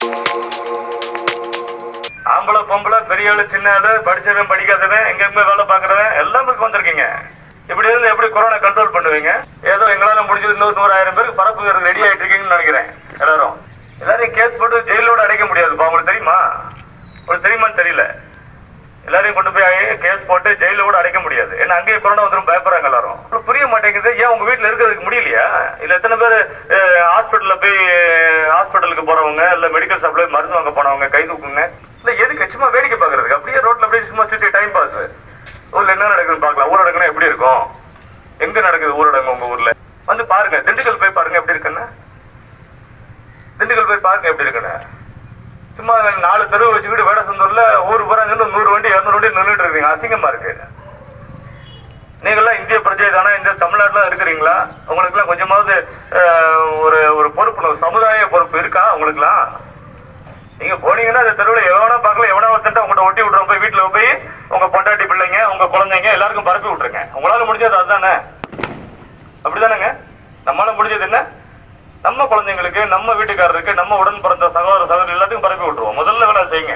ஆம்பளை பொம்பளை பெரிய ஆளு சின்ன ஆளு படிச்சவன் படிக்காதவன் எங்கெங்க வேலை பாக்குறவன் எல்லாமே வந்திருக்கீங்க இப்படி இருந்து எப்படி கொரோனா கண்ட்ரோல் பண்ணுவீங்க ஏதோ எங்களால முடிஞ்சது இன்னொரு நூறாயிரம் பேருக்கு பரப்பு ரெடி ஆயிட்டு இருக்கீங்கன்னு நினைக்கிறேன் எல்லாரும் எல்லாரையும் கேஸ் போட்டு ஜெயிலோட அடைக்க முடியாதுப்பா உங்களுக்கு தெரியுமா உங்களுக்கு தெரியுமான்னு தெரியல எல்லாரையும் கொண்டு போய் கேஸ் போட்டு ஜெயில கூட அடைக்க முடியாது ஏன்னா அங்கேயே கொரோனா வந்துடும் பயப்படுறாங்க எல்லாரும் உங்களுக்கு புரிய மாட்டேங்குது ஏன் உங்க வீட்டுல இருக்கிறதுக்கு முடியலையா இல்ல எத்தனை பேர் ஹாஸ்பிட்டல்ல போய் ஹாஸ்பிட்டலுக்கு போறவங்க இல்ல மெடிக்கல் ஷாப்ல போய் மருந்து வாங்க போனவங்க கை தூக்குங்க இல்ல எதுக்கு சும்மா வேடிக்கை பாக்குறதுக்கு அப்படியே ரோட்ல அப்படியே சும்மா சுத்தி டைம் பாஸ் ஊர்ல என்ன நடக்குதுன்னு பார்க்கலாம் ஊரடங்குனா எப்படி இருக்கும் எங்க நடக்குது ஊரடங்கு உங்க ஊர்ல வந்து பாருங்க திண்டுக்கல் போய் பாருங்க எப்படி இருக்குன்னு திண்டுக்கல் போய் பாருங்க எப்படி இருக்குன்னு சும்மா நாலு தெருவு வச்சுக்கிட்டு வேடசந்தூர்ல ஊர் பூரா இருந்து நூறு வண்டி இருநூறு வண்டி நின்றுட்டு இருக்கீங்க அசிங்கமா இருக்கு நீங்களாம் இந்திய பிரஜை தானே இந்த தமிழ்நாட்டுல இருக்கிறீங்களா உங்களுக்கு எல்லாம் கொஞ்சமாவது அஹ், ஒரு ஒரு பொறுப்பு சமுதாய பொறுப்பு இருக்கா உங்களுக்குலாம் நீங்க போனீங்கன்னா அந்த தெருவில் எவனா பார்க்கல எவனா ஒருத்தன் உங்கள்கிட்ட ஒட்டி விட்டுற போய் வீட்டுல போய் உங்க பொண்டாட்டி பிள்ளைங்க உங்க குழந்தைங்க எல்லாருக்கும் பரப்பி விட்டுருங்க உங்களால முடிஞ்சது அதுதானே அப்படிதானேங்க நம்மளால முடிஞ்சது என்ன நம்ம குழந்தைங்களுக்கு நம்ம வீட்டுக்காரருக்கு நம்ம உடன் பிறந்த சகோதர சகோதரி எல்லாத்துக்கும் பரப்பி விட்டுருவோம் முதல்ல வேலை செய்யுங்க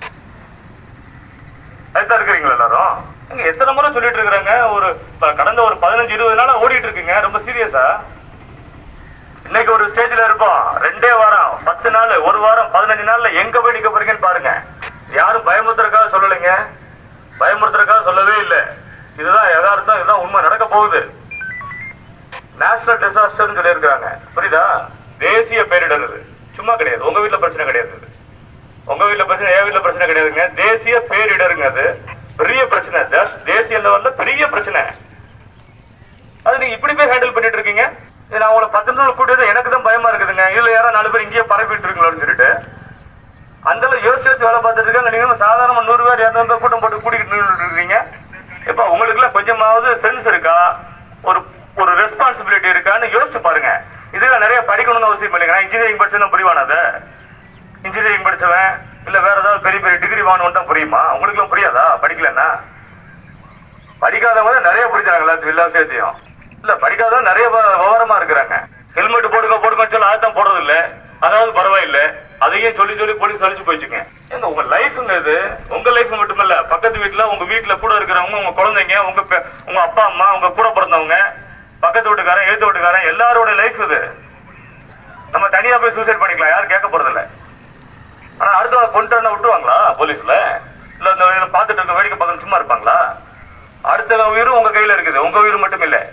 அதுதான் இருக்கிறீங்களா எல்லாரும் இங்க எத்தனை முறை சொல்லிட்டு இருக்கிறாங்க ஒரு ப- கடந்த ஒரு பதினஞ்சு இருபது நாளா ஓடிட்டு இருக்குங்க ரொம்ப சீரியஸா இன்னைக்கு ஒரு ஸ்டேஜ்ல இருப்போம் ரெண்டே வாரம் பத்து நாள் ஒரு வாரம் பதினஞ்சு நாள்ல எங்க போய் நிக்க போறீங்கன்னு பாருங்க யாரும் பயமுறுத்துறதுக்காக சொல்லலைங்க பயமுறுத்துறதுக்காக சொல்லவே இல்லை இதுதான் யதார்த்தம் இதுதான் உண்மை நடக்க போகுது நேஷனல் டிசாஸ்டர்னு சொல்லியிருக்காங்க புரியுதா தேசிய பேரிடர் இது சும்மா கிடையாது உங்க வீட்ல பிரச்சனை கிடையாது இது உங்க வீட்ல பிரச்சனை என் வீட்ல பிரச்சனை கிடையாதுங்க தேசிய பேரிடருங்க அது பெரிய பிரச்சனை தேஸ்- தேசிய லெவல்ல பெரிய பிரச்சனை அது நீங்க இப்படி போய் ஹேண்டில் பண்ணிட்டு இருக்கீங்க இது நான் உங்களை பத்து நாள் கூட்டியது எனக்கு தான் பயமா இருக்குதுங்க இதுல யாரோ நாலு பேர் இங்கேயே பரப்பிட்டு இருக்கீங்களோன்னு சொல்லிட்டு அந்த அளவு யோசிச்சு யோசிச்சு வேலை பார்த்துட்டு இருக்காங்க நீங்க சாதாரண நூறு பேர் இரநூறு பேர் கூட்டம் போட்டு கூட்டிகிட்டு நின்னுட்டு இருக்கீங்க இப்ப உங்களுக்கு எல்லாம் கொஞ்சமாவது சென்ஸ் இருக்கா ஒரு ஒரு ரெஸ்பான்சிபிலிட்டி இருக்கான்னு யோசிச்சு பாருங்க இதுல நிறைய படிக்கணும்னு அவசியம் இல்லைங்க நான் இன்ஜினியரிங் படிச்சதும் புரிவானது இன்ஜினியரிங் படிச்சவன் இல்ல வேற ஏதாவது பெரிய பெரிய டிகிரி வாங்கணும் தான் புரியுமா உங்களுக்கு எல்லாம் புரியாதா படிக்கலன்னா படிக்காதவங்க தான் நிறைய புரிஞ்சாங்க எல்லாத்தையும் எல்லா விஷயத்தையும் இல்ல படிக்காதவங்க நிறைய வ- விவரமா இருக்கிறாங்க ஹெல்மெட் போடுங்க போடுங்கன்னு சொல்லி அதான் போடுறது இல்ல அதாவது பரவாயில்ல அதையும் சொல்லி சொல்லி போலீஸ் அழிச்சு போயிடுச்சுங்க ஏங்க உங்க லைஃப்ங்க இது உங்க லைஃப் மட்டுமல்ல பக்கத்து வீட்டுல உங்க வீட்டுல கூட இருக்கிறவங்க உங்க குழந்தைங்க உங்க பெ- உங்க அப்பா அம்மா உங்க கூட பிறந்தவங்க பக்கத்து வீட்டுக்காரன் எழுத்து வீட்டுக்காரன் எல்லாரோட லைஃப் இது நம்ம தனியா போய் சூசைட் பண்ணிக்கலாம் யாரும் கேட்க போறது இல்ல ஆனா அடுத்தவங்க கொண்டு வந்தா விட்டுருவாங்களா போலீஸ்ல இல்ல இந்த வழியில பாத்துட்டு இருக்க வேடிக்கை பார்க்க சும்மா இருப்பாங்களா அடுத்த உயிரும் உங்க கையில இருக்குது உங்க உயிர் மட்டும் இல்ல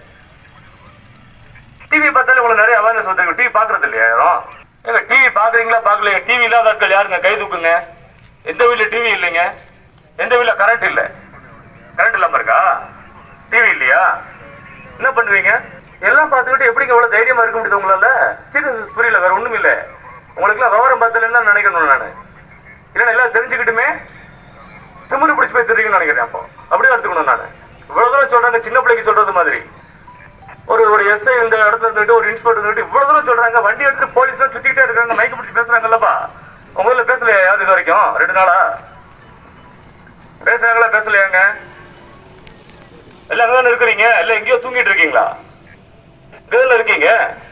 டிவி பார்த்தாலே உங்களுக்கு நிறைய அவேர்னஸ் வந்துருக்கு டிவி பாக்குறது இல்லையா யாரும் ஏங்க டிவி பாக்குறீங்களா பாக்கலையா டிவி இல்லாத ஆட்கள் யாருங்க கை தூக்குங்க எந்த வீட்ல டிவி இல்லைங்க எந்த வீட்ல கரண்ட் இல்ல கரண்ட் இல்லாம இருக்கா டிவி இல்லையா என்ன பண்ணுவீங்க எல்லாம் பார்த்துக்கிட்டு எப்படிங்க இவ்வளவு தைரியமா இருக்க முடியுது உங்களால சீரியஸ் புரியல வேற ஒண்ணும் இல்ல உங்களுக்கு எல்லாம் விவரம் பார்த்தல என்ன நினைக்கணும் நானு இல்லைன்னா எல்லாம் தெரிஞ்சுக்கிட்டுமே திமிரு பிடிச்சு போய் தெரியுங்கன்னு நினைக்கிறேன் அப்போ அப்படியே எடுத்துக்கணும் நானு இவ்வளவு தூரம் சொல்றாங்க சின்ன பிள்ளைக்கு சொல்றது மாதிரி ஒரு ஒரு எஸ்ஐ இந்த இடத்துல இருந்துட்டு ஒரு இன்ஸ்பெக்டர் இருந்துட்டு இவ்வளவு தூரம் சொல்றாங்க வண்டி எடுத்து போலீஸ் சுத்திட்டே இருக்காங்க மைக்கு பிடிச்சி பேசுறாங்கல்லப்பா உங்க ஊர்ல பேசலையா யாரு இது வரைக்கும் ரெண்டு நாளா பேசுறாங்களா பேசலையாங்க எல்லாம் அங்கதானே இருக்கிறீங்க இல்ல எங்கேயோ தூங்கிட்டு இருக்கீங்களா இதுல இருக்கீங்க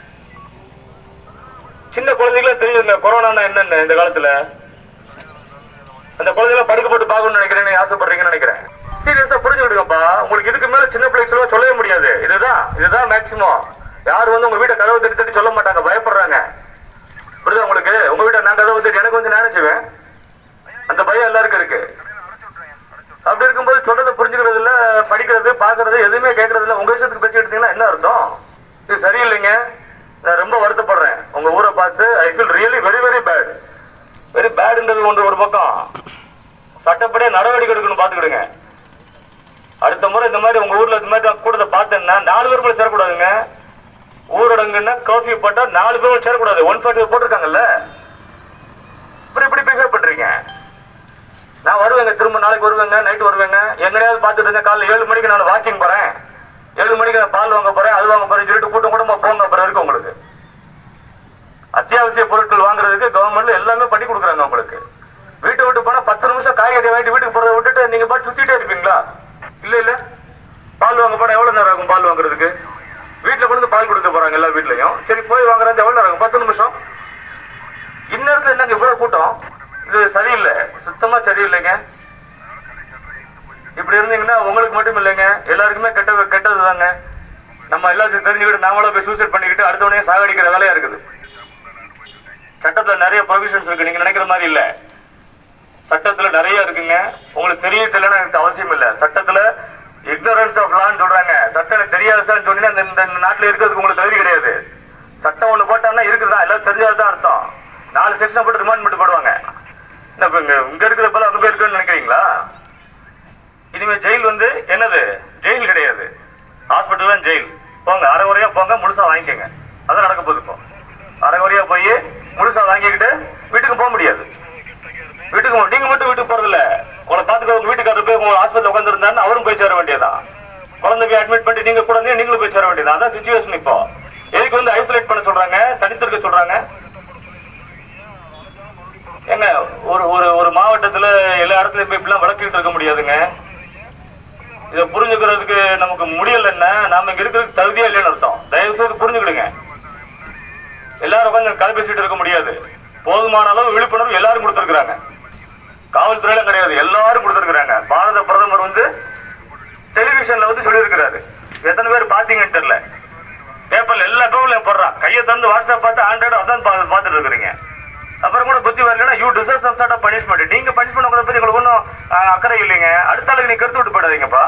சின்ன குழந்தைகளே தெரியுதுங்க கொரோனா என்னன்னு இந்த காலத்துல அந்த குழந்தைகளை படுக்க போட்டு பார்க்கணும்னு நினைக்கிறேன் ஆசைப்படுறீங்கன்னு நினைக்கிறேன் சீரியஸா புரிஞ்சுக்கிடுங்கப்பா உங்களுக்கு இதுக்கு மேல சின்ன பிள்ளைக்கு சொல்ல சொல்லவே முடியாது இதுதான் இதுதான் மேக்சிமம் யாரும் வந்து உங்க வீட்டை கதவை தட்டி தட்டி சொல்ல மாட்டாங்க பயப்படுறாங்க புரியுதா உங்களுக்கு உங்க வீட்டை நான் கதவை தட்டி எனக்கு வந்து நினைச்சுவேன் அந்த பயம் எல்லாருக்கும் இருக்கு அப்படி இருக்கும்போது சொல்றதை புரிஞ்சுக்கிறது இல்ல படிக்கிறது பாக்குறது எதுவுமே கேட்கறது இல்ல உங்க விஷயத்துக்கு பேசிட்டு இருந்தீங்கன்னா என்ன அர்த்தம் இது சரியில்லைங்க நான் ரொம்ப வருத்தப்படுறேன் உங்க ஊரை பார்த்து I feel really very very bad very பேடுன்றது ஒன்று ஒரு பக்கம் சட்டப்படியே நடவடிக்கை எடுக்கணும் பாத்துக்கிடுங்க அடுத்த முறை இந்த மாதிரி உங்க ஊர்ல இந்த மாதிரி கூட்டத்தை பார்த்தேன்னா நாலு பேர் மேல சேரக்கூடாதுங்க ஊரடங்குன்னா கர்ஃபியூ போட்டா நாலு பேர் மேல சேரக்கூடாது ஒன் ஃபார்ட்டி போட்டிருக்காங்கல்ல இப்படி இப்படி பிஹேவ் பண்றீங்க நான் வருவேங்க திரும்ப நாளைக்கு வருவேங்க நைட் வருவேங்க எங்கனையாவது பார்த்துட்டு இருந்தேன் காலைல ஏழு மணிக்கு நான் வாக்கிங் போறேன் ஏழு மணிக்கு நான் பால் வாங்க போறேன் அது வாங்க போறேன் சொல்லிட்டு கூட்டம் கூட்டமா போங்க அப்புறம் இருக்கு உங்களுக்கு அத்தியாவசிய பொருட்கள் வாங்குறதுக்கு கவர்மெண்ட்ல எல்லாமே பண்ணி கொடுக்குறாங்க உங்களுக்கு வீட்டை விட்டு போனா பத்து நிமிஷம் காய்கறி வாங்கிட்டு வீட்டுக்கு போறதை விட்டுட்டு நீங்க பாட்டு சுத்திட்டே இருப்பீங்களா இல்ல இல்ல பால் வாங்க போனா எவ்வளவு நேரம் ஆகும் பால் வாங்குறதுக்கு வீட்டுல கொண்டு வந்து பால் கொடுக்க போறாங்க எல்லா வீட்லயும் சரி போய் வாங்குறது எவ்வளவு நேரம் ஆகும் பத்து நிமிஷம் இந்நேரத்துல என்னங்க இவ்வளவு கூட்டம் சரியில்லை சுத்தமா சரியில்லைங்க இப்படி இருந்தீங்கன்னா உங்களுக்கு மட்டும் இல்லைங்க எல்லாருக்குமே கெட்ட கெட்டது தாங்க நம்ம எல்லாத்தையும் தெரிஞ்சுக்கிட்டு நாமளும் போய் சூசைட் பண்ணிக்கிட்டு அடுத்தவனையும் சாகடிக்கிற வேலையா இருக்குது சட்டத்துல நிறைய ப்ரொவிஷன்ஸ் இருக்கு நீங்க நினைக்கிற மாதிரி இல்ல சட்டத்துல நிறைய இருக்குங்க உங்களுக்கு தெரிய தெரியலன்னு எனக்கு அவசியம் இல்ல சட்டத்துல இக்னரன்ஸ் ஆஃப் லான்னு சொல்றாங்க சட்டம் எனக்கு தெரியாது சார் சொன்னீங்கன்னா இந்த- இந்த இந்த நாட்டுல இருக்கிறதுக்கு உங்களுக்கு தகுதி கிடையாது சட்டம் ஒண்ணு போட்டாங்கன்னா இருக்குதா எல்லாம் தெரிஞ்சாதான் அர்த்தம் நாலு செக்ஷன் போட்டு ரிமாண்ட் பண்ணிட்டு போடுவாங்க என்ன இப்ப இங்க இங்க இருக்கிற போல அங்க போய் இருக்குன்னு நினைக்கிறீங்களா இனிமே ஜெயில் வந்து என்னது ஜெயில் கிடையாது ஹாஸ்பிட்டல் தான் ஜெயில் போங்க அரை குறையா போங்க முழுசா வாங்கிக்கோங்க அதான் நடக்க போகுது இப்போ அரை குறையா போய் முழுசா வாங்கிக்கிட்டு வீட்டுக்கு போக முடியாது வீட்டுக்கு போ- நீங்க மட்டும் வீட்டுக்கு போறது இல்ல உங்களை பாத்துக்க உங்க வீட்டுக்காரர் போய் உங்க ஹாஸ்பிட்டல் உட்காந்துருந்தாருன்னு அவரும் போய் சேர வேண்டியதான் குழந்தை போய் அட்மிட் பண்ணி நீங்க கூட இருந்தீங்க, நீங்களும் போய் சேர வேண்டியதான் அதான் சுச்சுவேஷன் இப்போ எதுக்கு வந்து ஐசோலேட் பண்ண சொல்றாங்க தனித்திருக்க சொல்றாங்க ஏங்க ஒரு ஒரு ஒரு மாவட்டத்துல எல்லா இடத்துலயும் போய் இப்படிலாம் விளக்கிட்டு இருக்க முடியாதுங்க இதை புரிஞ்சுக்கிறதுக்கு நமக்கு முடியலன்னா நாம இங்க இருக்கிறதுக்கு தகுதியா இல்லைன்னு அர்த்தம் தயவு செய்து புரிஞ்சுக்கிடுங்க எல்லாரும் உட்காந்து கதை பேசிட்டு இருக்க முடியாது போதுமான அளவு விழிப்புணர்வு எல்லாரும் கொடுத்திருக்கிறாங்க காவல்துறையில கிடையாது எல்லாரும் கொடுத்திருக்கிறாங்க பாரத பிரதமர் வந்து டெலிவிஷன்ல வந்து சொல்லியிருக்கிறாரு எத்தனை பேர் பாத்தீங்கன்னு தெரியல பேப்பர்ல எல்லா பேப்பர்லயும் போடுறான் கையை தந்து வாட்ஸ்அப் பார்த்து ஆண்ட்ராய்டு அதான் பா- பார்த்துட்டு இருக்கிறீங்க அப்புறம் கூட புத்தி வரலன்னா you deserve some sort of punishment நீங்க பனிஷ்மெண்ட் உங்களை பத்தி உங்களுக்கு ஒன்றும் அக்கறை இல்லைங்க அடுத்த ஆளுக்கு நீங்க கருத்து விட்டு போயிடாதீங்கப்பா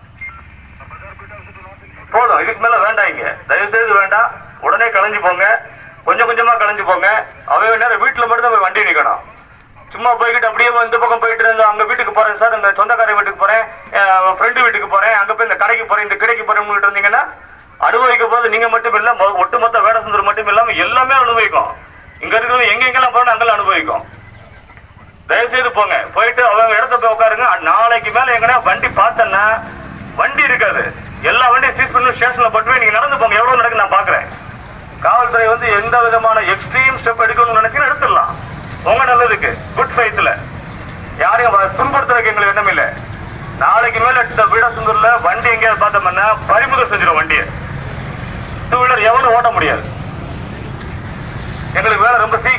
போதும் இதுக்கு மேல வேண்டாம் இங்க தயவு செய்து வேண்டாம் உடனே கலைஞ்சு போங்க கொஞ்சம் கொஞ்சமா கலைஞ்சு போங்க அவங்க நேரம் வீட்டுல மட்டும் தான் போய் வண்டி நிக்கணும் சும்மா போய்கிட்டு அப்படியே இந்த பக்கம் போயிட்டு இருந்தோம் அங்க வீட்டுக்கு போறேன் சார் இந்த சொந்தக்கார வீட்டுக்கு போறேன் ஃப்ரெண்டு வீட்டுக்கு போறேன் அங்க போய் இந்த கடைக்கு போறேன் இந்த கடைக்கு போறேன் இருந்தீங்கன்னா அனுபவிக்க போது நீங்க மட்டும் இல்ல மொ- ஒட்டுமொத்த வேட சுந்தர் மட்டும் இல்லாம எல்லாமே அனுபவிக்கும் இங்க இருக்கிறது எங்க எங்கெல்லாம் போறோம் அங்கெல்லாம் அனுபவிக்கும் தயவு செய்து போங்க போயிட்டு அவங்க இடத்த போய் உட்காருங்க நாளைக்கு மேல எங்கன்னா வண்டி பார்த்தேன்னா வண்டி இருக்காது எல்லா வண்டியும் சீஸ் பண்ணி ஸ்டேஷன்ல போட்டு போய் நீங்க நடந்து போங்க எவ்வளவு நடக்கு நான் பாக்குறேன் காவல்துறை வந்து எந்த விதமான எக்ஸ்ட்ரீம் ஸ்டெப் எடுக்கணும்னு நினைச்சீங்கன்னா எடுத்துடலாம் உங்க நல்லதுக்கு குட் ஃபைத்துல யாரையும் வ- துன்புறுத்துறதுக்கு எங்களுக்கு எண்ணம் இல்லை நாளைக்கு மேல இந்த வீடசுந்தூர்ல வண்டி எங்கேயாவது பார்த்தோம்னா பறிமுதல் செஞ்சிடும் வண்டியை டூ வீலர் எவனும் ஓட்ட முடியாது எங்களுக்கு வேலை ரொம்ப சீக்கிரம்